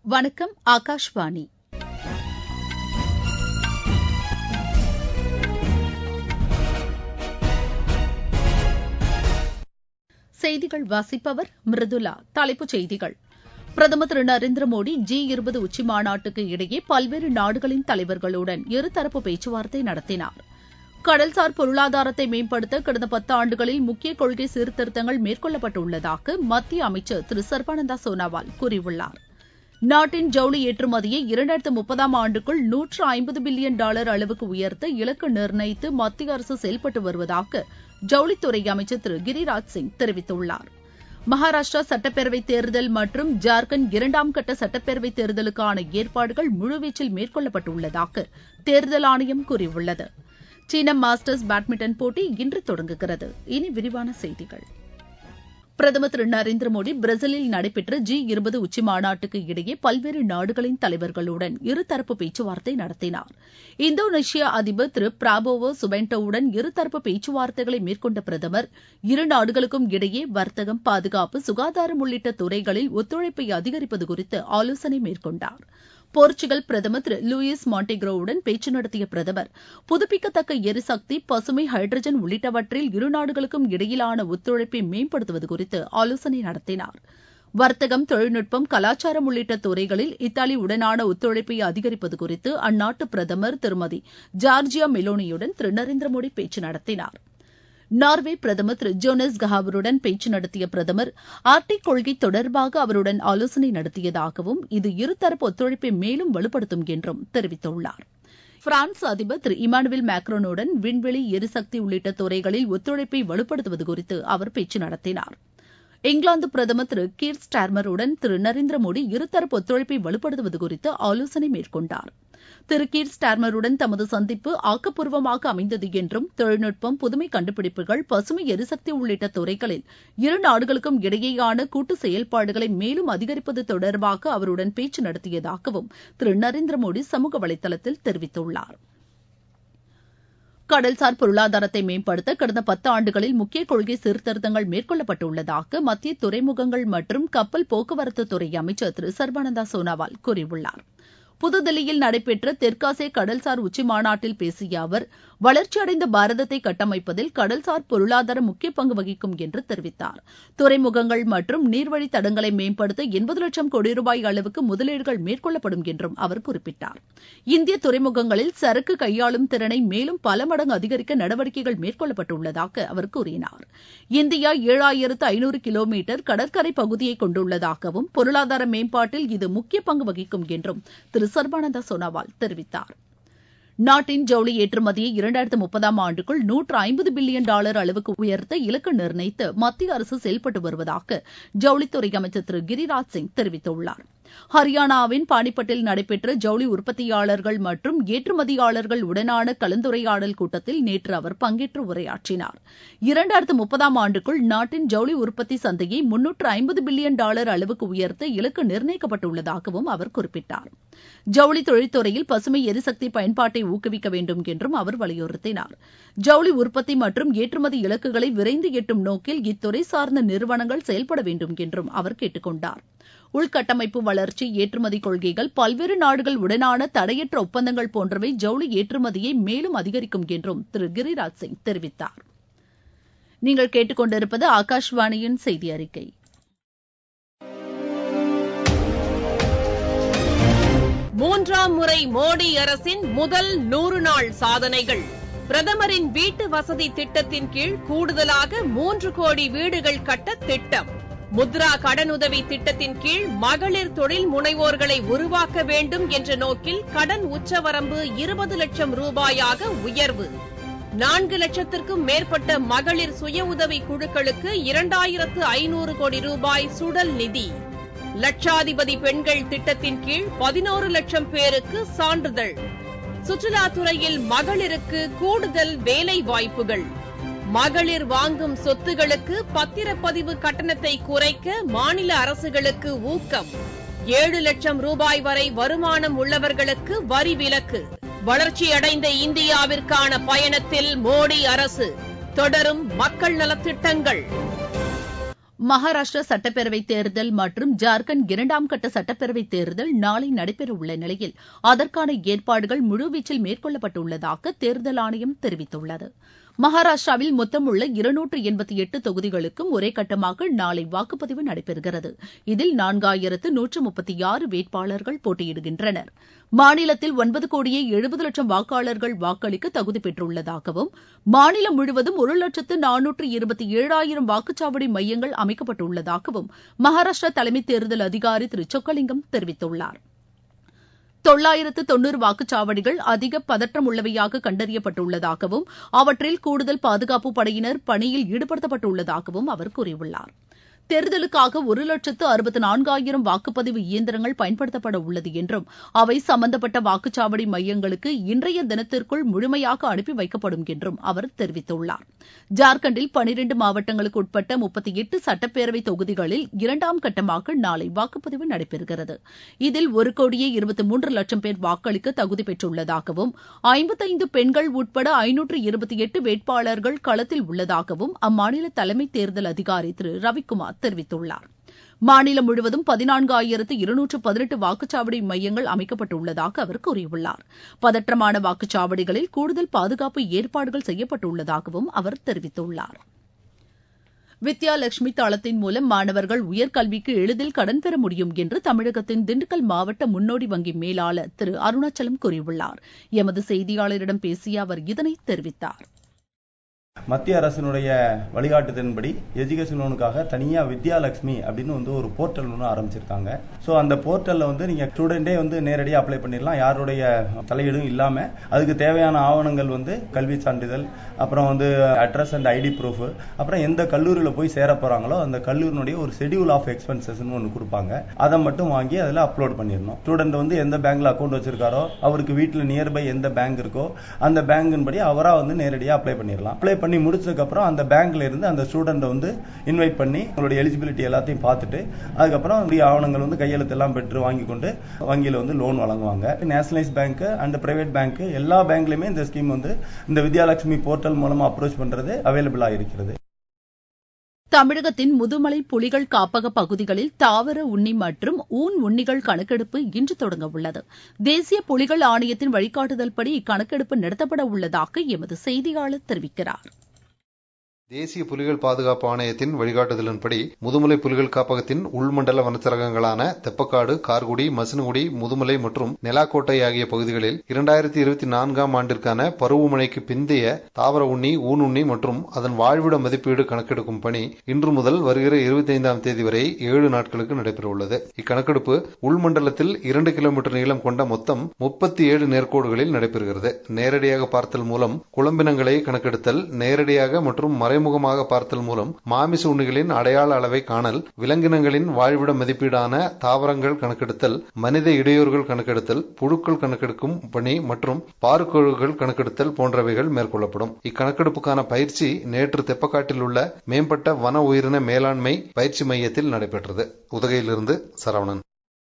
வணக்கம் ஆகாஷ்வாணி செய்திகள் வாசிப்பவர் மிருதுலா தலைப்புச் செய்திகள் பிரதமர் திரு நரேந்திர மோடி ஜி இருபது உச்சி மாநாட்டுக்கு இடையே பல்வேறு நாடுகளின் தலைவர்களுடன் இருதரப்பு பேச்சுவார்த்தை நடத்தினார் கடல்சார் பொருளாதாரத்தை மேம்படுத்த கடந்த பத்தாண்டுகளில் முக்கிய கொள்கை சீர்திருத்தங்கள் மேற்கொள்ளப்பட்டுள்ளதாக மத்திய அமைச்சர் திரு சர்பானந்தா சோனாவால் கூறியுள்ளார் நாட்டின் ஜவுளி ஏற்றுமதியை இரண்டாயிரத்து முப்பதாம் ஆண்டுக்குள் நூற்று ஐம்பது பில்லியன் டாலர் அளவுக்கு உயர்த்த இலக்கு நிர்ணயித்து மத்திய அரசு செயல்பட்டு வருவதாக ஜவுளித்துறை அமைச்சர் திரு கிரிராஜ் சிங் தெரிவித்துள்ளார் மகாராஷ்டிரா சட்டப்பேரவைத் தேர்தல் மற்றும் ஜார்க்கண்ட் இரண்டாம் கட்ட சட்டப்பேரவைத் தேர்தலுக்கான ஏற்பாடுகள் முழுவீச்சில் மேற்கொள்ளப்பட்டுள்ளதாக தேர்தல் ஆணையம் கூறியுள்ளது சீன மாஸ்டர்ஸ் பேட்மிண்டன் போட்டி இன்று தொடங்குகிறது இனி விரிவான செய்திகள் பிரதமர் திரு நரேந்திர மோடி பிரேசிலில் நடைபெற்ற ஜி இருபது உச்சி மாநாட்டுக்கு இடையே பல்வேறு நாடுகளின் தலைவர்களுடன் இருதரப்பு பேச்சுவார்த்தை நடத்தினார் இந்தோனேஷிய அதிபர் திரு பிராபோவோ சுபென்டோவுடன் இருதரப்பு பேச்சுவார்த்தைகளை மேற்கொண்ட பிரதமர் இரு நாடுகளுக்கும் இடையே வர்த்தகம் பாதுகாப்பு சுகாதாரம் உள்ளிட்ட துறைகளில் ஒத்துழைப்பை அதிகரிப்பது குறித்து ஆலோசனை மேற்கொண்டார் போர்ச்சுகல் பிரதமர் திரு லூயிஸ் மான்டெக்ரோவுடன் பேச்சு நடத்திய பிரதமர் புதுப்பிக்கத்தக்க எரிசக்தி பசுமை ஹைட்ரஜன் உள்ளிட்டவற்றில் இரு நாடுகளுக்கும் இடையிலான ஒத்துழைப்பை மேம்படுத்துவது குறித்து ஆலோசனை நடத்தினார் வர்த்தகம் தொழில்நுட்பம் கலாச்சாரம் உள்ளிட்ட துறைகளில் இத்தாலி உடனான ஒத்துழைப்பை அதிகரிப்பது குறித்து அந்நாட்டு பிரதமர் திருமதி ஜார்ஜியா மெலோனியுடன் திரு நரேந்திர மோடி பேச்சு நடத்தினார் நார்வே பிரதமர் திரு ஜோனஸ் கஹாவருடன் பேச்சு நடத்திய பிரதமர் ஆர்டிக் கொள்கை தொடர்பாக அவருடன் ஆலோசனை நடத்தியதாகவும் இது இருதரப்பு ஒத்துழைப்பை மேலும் வலுப்படுத்தும் என்றும் தெரிவித்துள்ளார் பிரான்ஸ் அதிபர் திரு இமானுவேல் மேக்ரோனுடன் விண்வெளி எரிசக்தி உள்ளிட்ட துறைகளில் ஒத்துழைப்பை வலுப்படுத்துவது குறித்து அவர் பேச்சு நடத்தினார் இங்கிலாந்து பிரதமர் திரு கீர் ஸ்டார்மருடன் திரு நரேந்திர மோடி இருதரப்பு ஒத்துழைப்பை வலுப்படுத்துவது குறித்து ஆலோசனை மேற்கொண்டார் திரு கீர் ஸ்டார்மருடன் தமது சந்திப்பு ஆக்கப்பூர்வமாக அமைந்தது என்றும் தொழில்நுட்பம் புதுமை கண்டுபிடிப்புகள் பசுமை எரிசக்தி உள்ளிட்ட துறைகளில் இரு நாடுகளுக்கும் இடையேயான கூட்டு செயல்பாடுகளை மேலும் அதிகரிப்பது தொடர்பாக அவருடன் பேச்சு நடத்தியதாகவும் திரு நரேந்திர மோடி சமூக வலைதளத்தில் தெரிவித்துள்ளார் கடல்சார் பொருளாதாரத்தை மேம்படுத்த கடந்த பத்து ஆண்டுகளில் முக்கிய கொள்கை சீர்திருத்தங்கள் மேற்கொள்ளப்பட்டுள்ளதாக மத்திய துறைமுகங்கள் மற்றும் கப்பல் போக்குவரத்து துறை அமைச்சர் திரு சர்பானந்தா சோனாவால் கூறியுள்ளார் புதுதில்லியில் நடைபெற்ற தெற்காசிய கடல்சார் உச்சி மாநாட்டில் பேசிய அவர் வளர்ச்சியடைந்த பாரதத்தை கட்டமைப்பதில் கடல்சார் பொருளாதாரம் முக்கிய பங்கு வகிக்கும் என்று தெரிவித்தார் துறைமுகங்கள் மற்றும் நீர்வழி தடங்களை மேம்படுத்த எண்பது லட்சம் கோடி ரூபாய் அளவுக்கு முதலீடுகள் மேற்கொள்ளப்படும் என்றும் அவர் குறிப்பிட்டார் இந்திய துறைமுகங்களில் சரக்கு கையாளும் திறனை மேலும் பல மடங்கு அதிகரிக்க நடவடிக்கைகள் மேற்கொள்ளப்பட்டுள்ளதாக அவர் கூறினார் இந்தியா ஏழாயிரத்து ஐநூறு கிலோமீட்டர் கடற்கரை பகுதியை கொண்டுள்ளதாகவும் பொருளாதார மேம்பாட்டில் இது முக்கிய பங்கு வகிக்கும் என்றும் திரு சர்பானந்தா சோனாவால் தெரிவித்தார் நாட்டின் ஜவுளி ஏற்றுமதியை இரண்டாயிரத்து முப்பதாம் ஆண்டுக்குள் நூற்று ஐம்பது பில்லியன் டாலர் அளவுக்கு உயர்த்த இலக்கு நிர்ணயித்து மத்திய அரசு செயல்பட்டு வருவதாக ஜவுளித்துறை அமைச்சர் திரு கிரிராஜ் சிங் தெரிவித்துள்ளார் ஹரியானாவின் பானிப்பட்டில் நடைபெற்ற ஜவுளி உற்பத்தியாளர்கள் மற்றும் ஏற்றுமதியாளர்கள் உடனான கலந்துரையாடல் கூட்டத்தில் நேற்று அவர் பங்கேற்று உரையாற்றினார் இரண்டாயிரத்து முப்பதாம் ஆண்டுக்குள் நாட்டின் ஜவுளி உற்பத்தி சந்தையை முன்னூற்று ஐம்பது பில்லியன் டாலர் அளவுக்கு உயர்த்த இலக்கு நிர்ணயிக்கப்பட்டுள்ளதாகவும் அவர் குறிப்பிட்டார் ஜவுளி தொழில்துறையில் பசுமை எரிசக்தி பயன்பாட்டை ஊக்குவிக்க வேண்டும் என்றும் அவர் வலியுறுத்தினார் ஜவுளி உற்பத்தி மற்றும் ஏற்றுமதி இலக்குகளை விரைந்து எட்டும் நோக்கில் இத்துறை சார்ந்த நிறுவனங்கள் செயல்பட வேண்டும் என்றும் அவர் கேட்டுக் கொண்டார் உள்கட்டமைப்பு வளர்ச்சி ஏற்றுமதி கொள்கைகள் பல்வேறு நாடுகள் உடனான தடையற்ற ஒப்பந்தங்கள் போன்றவை ஜவுளி ஏற்றுமதியை மேலும் அதிகரிக்கும் என்றும் திரு கிரிராஜ் சிங் தெரிவித்தார் நீங்கள் கேட்டுக்கொண்டிருப்பது ஆகாஷ்வாணியின் செய்தி அறிக்கை மூன்றாம் முறை மோடி அரசின் முதல் நூறு நாள் சாதனைகள் பிரதமரின் வீட்டு வசதி திட்டத்தின் கீழ் கூடுதலாக மூன்று கோடி வீடுகள் கட்ட திட்டம் முத்ரா கடனுதவி திட்டத்தின் கீழ் மகளிர் தொழில் முனைவோர்களை உருவாக்க வேண்டும் என்ற நோக்கில் கடன் உச்சவரம்பு இருபது லட்சம் ரூபாயாக உயர்வு நான்கு லட்சத்திற்கும் மேற்பட்ட மகளிர் சுய உதவி குழுக்களுக்கு இரண்டாயிரத்து ஐநூறு கோடி ரூபாய் சுடல் நிதி லட்சாதிபதி பெண்கள் திட்டத்தின் கீழ் பதினோரு லட்சம் பேருக்கு சான்றிதழ் சுற்றுலாத்துறையில் மகளிருக்கு கூடுதல் வேலை வாய்ப்புகள் மகளிர் வாங்கும் சொத்துகளுக்கு பத்திரப்பதிவு கட்டணத்தை குறைக்க மாநில அரசுகளுக்கு ஊக்கம் ஏழு லட்சம் ரூபாய் வரை வருமானம் உள்ளவர்களுக்கு வரி விலக்கு வளர்ச்சியடைந்த இந்தியாவிற்கான பயணத்தில் மோடி அரசு தொடரும் மக்கள் நலத்திட்டங்கள் மகாராஷ்டிரா சட்டப்பேரவைத் தேர்தல் மற்றும் ஜார்க்கண்ட் இரண்டாம் கட்ட சட்டப்பேரவைத் தேர்தல் நாளை நடைபெறவுள்ள நிலையில் அதற்கான ஏற்பாடுகள் முழுவீச்சில் மேற்கொள்ளப்பட்டுள்ளதாக தேர்தல் ஆணையம் தெரிவித்துள்ளது மகாராஷ்டிராவில் மொத்தமுள்ள இருநூற்று எண்பத்தி எட்டு தொகுதிகளுக்கும் ஒரே கட்டமாக நாளை வாக்குப்பதிவு நடைபெறுகிறது இதில் நான்காயிரத்து நூற்று முப்பத்தி ஆறு வேட்பாளர்கள் போட்டியிடுகின்றனர் மாநிலத்தில் ஒன்பது கோடியே எழுபது லட்சம் வாக்காளர்கள் வாக்களிக்க தகுதி பெற்றுள்ளதாகவும் மாநிலம் முழுவதும் ஒரு லட்சத்து நானூற்று இருபத்தி ஏழாயிரம் வாக்குச்சாவடி மையங்கள் அமைக்கப்பட்டுள்ளதாகவும் மகாராஷ்டிரா தலைமை தேர்தல் அதிகாரி திரு சொக்கலிங்கம் தெரிவித்துள்ளார் தொள்ளாயிரத்து தொன்னூறு வாக்குச்சாவடிகள் அதிக பதற்றம் உள்ளவையாக கண்டறியப்பட்டுள்ளதாகவும் அவற்றில் கூடுதல் பாதுகாப்பு படையினர் பணியில் ஈடுபடுத்தப்பட்டுள்ளதாகவும் அவர் கூறியுள்ளார் தேர்தலுக்காக ஒரு லட்சத்து அறுபத்து நான்காயிரம் வாக்குப்பதிவு இயந்திரங்கள் பயன்படுத்தப்பட உள்ளது என்றும் அவை சம்பந்தப்பட்ட வாக்குச்சாவடி மையங்களுக்கு இன்றைய தினத்திற்குள் முழுமையாக அனுப்பி வைக்கப்படும் என்றும் அவர் தெரிவித்துள்ளார் ஜார்க்கண்டில் பனிரண்டு மாவட்டங்களுக்கு உட்பட்ட முப்பத்தி எட்டு சட்டப்பேரவை தொகுதிகளில் இரண்டாம் கட்டமாக நாளை வாக்குப்பதிவு நடைபெறுகிறது இதில் ஒரு கோடியே இருபத்தி மூன்று லட்சம் பேர் வாக்களிக்க தகுதி பெற்றுள்ளதாகவும் ஐம்பத்தைந்து பெண்கள் உட்பட ஐநூற்று இருபத்தி எட்டு வேட்பாளர்கள் களத்தில் உள்ளதாகவும் அம்மாநில தலைமை தேர்தல் அதிகாரி திரு ரவிக்குமார் தெரிவித்துள்ளார் மாநிலம் முழுவதும் பதினான்காயிரத்து இருநூற்று பதினெட்டு வாக்குச்சாவடி மையங்கள் அமைக்கப்பட்டுள்ளதாக அவர் கூறியுள்ளார் பதற்றமான வாக்குச்சாவடிகளில் கூடுதல் பாதுகாப்பு ஏற்பாடுகள் செய்யப்பட்டுள்ளதாகவும் அவர் தெரிவித்துள்ளார் வித்யா லட்சுமி தளத்தின் மூலம் மாணவர்கள் உயர்கல்விக்கு எளிதில் கடன் பெற முடியும் என்று தமிழகத்தின் திண்டுக்கல் மாவட்ட முன்னோடி வங்கி மேலாளர் திரு அருணாச்சலம் கூறியுள்ளார் எமது செய்தியாளரிடம் பேசிய அவர் இதனை தெரிவித்தார் மத்திய அரசினுடைய வழிகாட்டுதலின்படி எஜுகேஷன் லோனுக்காக தனியாக வித்யாலட்சுமி அப்படின்னு வந்து ஒரு போர்ட்டல் ஒன்று ஆரம்பிச்சிருக்காங்க ஸோ அந்த போர்ட்டலில் வந்து நீங்கள் ஸ்டூடெண்டே வந்து நேரடியாக அப்ளை பண்ணிடலாம் யாருடைய தலையீடும் இல்லாமல் அதுக்கு தேவையான ஆவணங்கள் வந்து கல்வி சான்றிதழ் அப்புறம் வந்து அட்ரஸ் அண்ட் ஐடி ப்ரூஃப் அப்புறம் எந்த கல்லூரியில் போய் சேர போகிறாங்களோ அந்த கல்லூரினுடைய ஒரு ஷெடியூல் ஆஃப் எக்ஸ்பென்சஸ்னு ஒன்று கொடுப்பாங்க அதை மட்டும் வாங்கி அதில் அப்லோட் பண்ணிடணும் ஸ்டூடெண்ட் வந்து எந்த பேங்க்ல அக்கௌண்ட் வச்சிருக்காரோ அவருக்கு வீட்டில் நியர்பை எந்த பேங்க் இருக்கோ அந்த பேங்கின் படி அவராக வந்து நேரடியாக அப்ளை பண்ணிடலாம் அப்ளை பண்ணி முடிச்சதுக்கு அப்புறம் அந்த பேங்க்ல இருந்து அந்த ஸ்டூடெண்ட் வந்து இன்வைட் பண்ணி உங்களுடைய எலிஜிபிலிட்டி எல்லாத்தையும் பார்த்துட்டு அதுக்கப்புறம் உரிய ஆவணங்கள் வந்து கையெழுத்து எல்லாம் பெற்று வாங்கி கொண்டு வங்கியில வந்து லோன் வழங்குவாங்க nationalise bank and private bank எல்லா பேங்க்லயுமே இந்த ஸ்கீம் வந்து இந்த வித்யாலட்சுமி போர்ட்டல் மூலமா அப்ரோச் பண்றது அவைலபிளா இருக்கிறது தமிழகத்தின் முதுமலை புலிகள் காப்பக பகுதிகளில் தாவர உண்ணி மற்றும் ஊன் உண்ணிகள் கணக்கெடுப்பு இன்று தொடங்க உள்ளது தேசிய புலிகள் ஆணையத்தின் வழிகாட்டுதல்படி இக்கணக்கெடுப்பு நடத்தப்பட உள்ளதாக எமது செய்தியாளர் தெரிவிக்கிறார் தேசிய புலிகள் பாதுகாப்பு ஆணையத்தின் வழிகாட்டுதலின்படி முதுமலை புலிகள் காப்பகத்தின் உள்மண்டல வனச்சரகங்களான தெப்பக்காடு கார்குடி மசினகுடி முதுமலை மற்றும் நெலாக்கோட்டை ஆகிய பகுதிகளில் இரண்டாயிரத்தி இருபத்தி நான்காம் ஆண்டிற்கான பருவமழைக்கு பிந்தைய தாவர உண்ணி ஊனுண்ணி மற்றும் அதன் வாழ்விட மதிப்பீடு கணக்கெடுக்கும் பணி இன்று முதல் வருகிற இருபத்தி ஐந்தாம் தேதி வரை ஏழு நாட்களுக்கு நடைபெறவுள்ளது இக்கணக்கெடுப்பு உள்மண்டலத்தில் இரண்டு கிலோமீட்டர் நீளம் கொண்ட மொத்தம் முப்பத்தி ஏழு நேர்கோடுகளில் நடைபெறுகிறது நேரடியாக பார்த்தல் மூலம் குழம்பினங்களை கணக்கெடுத்தல் நேரடியாக மற்றும் மறை மறைமுகமாக பார்த்தல் மூலம் மாமிச உண்ணிகளின் அடையாள அளவை காணல் விலங்கினங்களின் வாழ்விட மதிப்பீடான தாவரங்கள் கணக்கெடுத்தல் மனித இடையூறுகள் கணக்கெடுத்தல் புழுக்கள் கணக்கெடுக்கும் பணி மற்றும் பாறுக்கொழுகள் கணக்கெடுத்தல் போன்றவைகள் மேற்கொள்ளப்படும் இக்கணக்கெடுப்புக்கான பயிற்சி நேற்று தெப்பக்காட்டில் உள்ள மேம்பட்ட வன உயிரின மேலாண்மை பயிற்சி மையத்தில் நடைபெற்றது உதகையிலிருந்து சரவணன்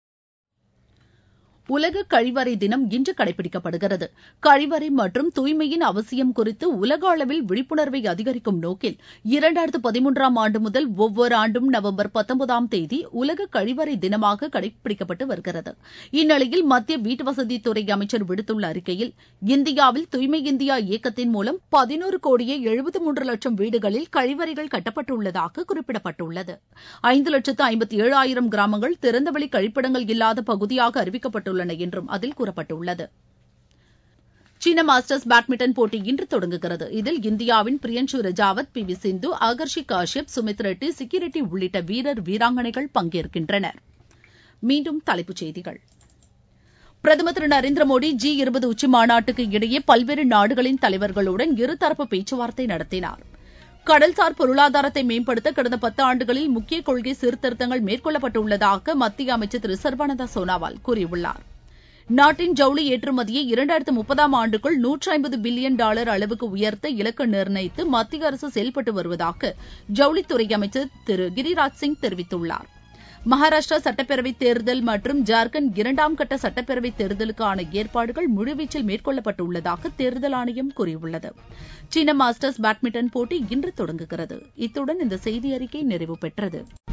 உலக கழிவறை தினம் இன்று கடைபிடிக்கப்படுகிறது கழிவறை மற்றும் தூய்மையின் அவசியம் குறித்து உலக அளவில் விழிப்புணர்வை அதிகரிக்கும் நோக்கில் இரண்டாயிரத்து பதிமூன்றாம் ஆண்டு முதல் ஒவ்வொரு ஆண்டும் நவம்பர் பத்தொன்பதாம் தேதி உலக கழிவறை தினமாக கடைபிடிக்கப்பட்டு வருகிறது இந்நிலையில் மத்திய வீட்டுவசதித்துறை அமைச்சர் விடுத்துள்ள அறிக்கையில் இந்தியாவில் தூய்மை இந்தியா இயக்கத்தின் மூலம் பதினோரு கோடியே எழுபத்து மூன்று லட்சம் வீடுகளில் கழிவறைகள் கட்டப்பட்டுள்ளதாக குறிப்பிடப்பட்டுள்ளது ஐந்து லட்சத்து ஐம்பத்தி ஏழாயிரம் கிராமங்கள் திறந்தவெளி கழிப்பிடங்கள் இல்லாத பகுதியாக அறிவிக்கப்பட்டுள்ளன உள்ளன என்றும் அதில் கூறப்பட்டுள்ளது சீன மாஸ்டர்ஸ் பேட்மிண்டன் போட்டி இன்று தொடங்குகிறது இதில் இந்தியாவின் பிரியன்சு ரஜாவத் பி வி சிந்து ஆகர்ஷி காஷ்யப் சுமித் ரெட்டி சிக்கி ரெட்டி உள்ளிட்ட வீரர் வீராங்கனைகள் பங்கேற்கின்றனர் மீண்டும் தலைப்புச் செய்திகள் பிரதமர் திரு நரேந்திர மோடி ஜி இருபது உச்சி மாநாட்டுக்கு இடையே பல்வேறு நாடுகளின் தலைவர்களுடன் இருதரப்பு பேச்சுவார்த்தை நடத்தினார் கடல்சார் பொருளாதாரத்தை மேம்படுத்த கடந்த பத்து ஆண்டுகளில் முக்கிய கொள்கை சீர்திருத்தங்கள் மேற்கொள்ளப்பட்டுள்ளதாக மத்திய அமைச்சர் திரு சர்பானந்தா சோனாவால் கூறியுள்ளார் நாட்டின் ஜவுளி ஏற்றுமதியை இரண்டாயிரத்து முப்பதாம் ஆண்டுக்குள் நூற்றி ஐம்பது பில்லியன் டாலர் அளவுக்கு உயர்த்த இலக்கு நிர்ணயித்து மத்திய அரசு செயல்பட்டு வருவதாக ஜவுளித்துறை அமைச்சர் திரு கிரிராஜ் சிங் தெரிவித்துள்ளார் மகாராஷ்டிரா சட்டப்பேரவைத் தேர்தல் மற்றும் ஜார்க்கண்ட் இரண்டாம் கட்ட சட்டப்பேரவைத் தேர்தலுக்கான ஏற்பாடுகள் முழுவீச்சில் மேற்கொள்ளப்பட்டுள்ளதாக தேர்தல் ஆணையம் கூறியுள்ளது சீன மாஸ்டர்ஸ் பேட்மிண்டன் போட்டி இன்று தொடங்குகிறது இத்துடன் இந்த செய்தி அறிக்கை நிறைவு பெற்றது